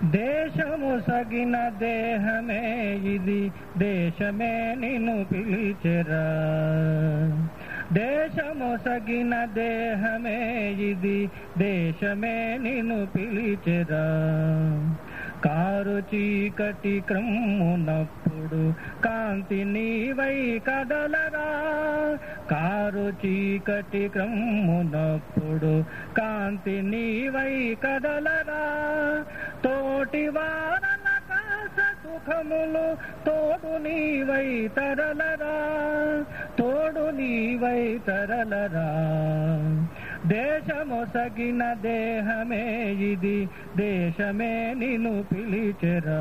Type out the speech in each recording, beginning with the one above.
దేశము సగిన దేహమే ఇది దేశమే నిన్ను పిలిచెరా దేశము సగిన దేహమే ఇది దేశమే నిన్ను పిలిచెరా కారు చీకటి క్రమ్మునప్పుడు కాంతి నీవై కదలరా కారు చీకటి క్రమ్మునప్పుడు కాంతి నీవై కదలరా తోటి వారల కాస సుఖములు తోడు నీవై తరలరా తోడు నీవై తరలరా దేశమొసగిన దేహమే ఇది దేశమే నిన్ను పిలిచెరా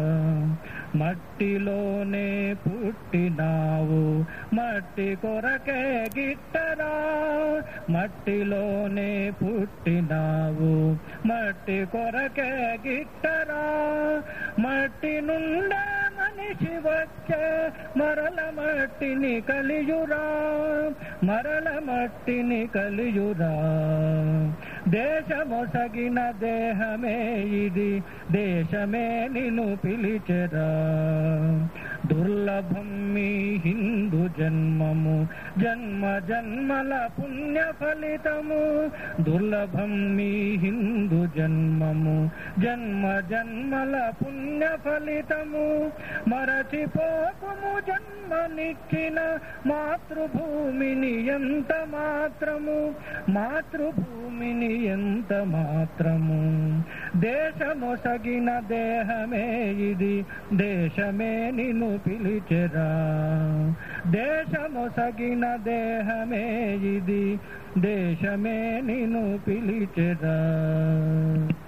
మట్టిలోనే పుట్టినావు మట్టి కొరకే గిట్టరా మట్టిలోనే పుట్టినావు మట్టి కొరకే గిట్టరా మట్టి నుండే మనిషి వచ్చే మరల మట్టిని కలియురా మరల మట్టిని కలియురా దేశమొసగిన దేహమే ఇది దేశమే నిన్ను పిలిచెరా దుర్లభం మీ హిందూ జన్మము జన్మ జన్మల పుణ్య ఫలితము దుర్లభం మీ హిందూ జన్మము జన్మ జన్మల పుణ్య ఫలితము మరచిపోకుము జన్మనిచ్చిన మాతృభూమిని ఎంత మాత్రము మాతృభూమిని ఎంత మాత్రము దేశమొసగిన దేహమే ఇది దేశమే నిన్ను పిలిచెరా దేశమొసగిన దేహమే ఇది దేశమే నిన్ను పిలిచెరా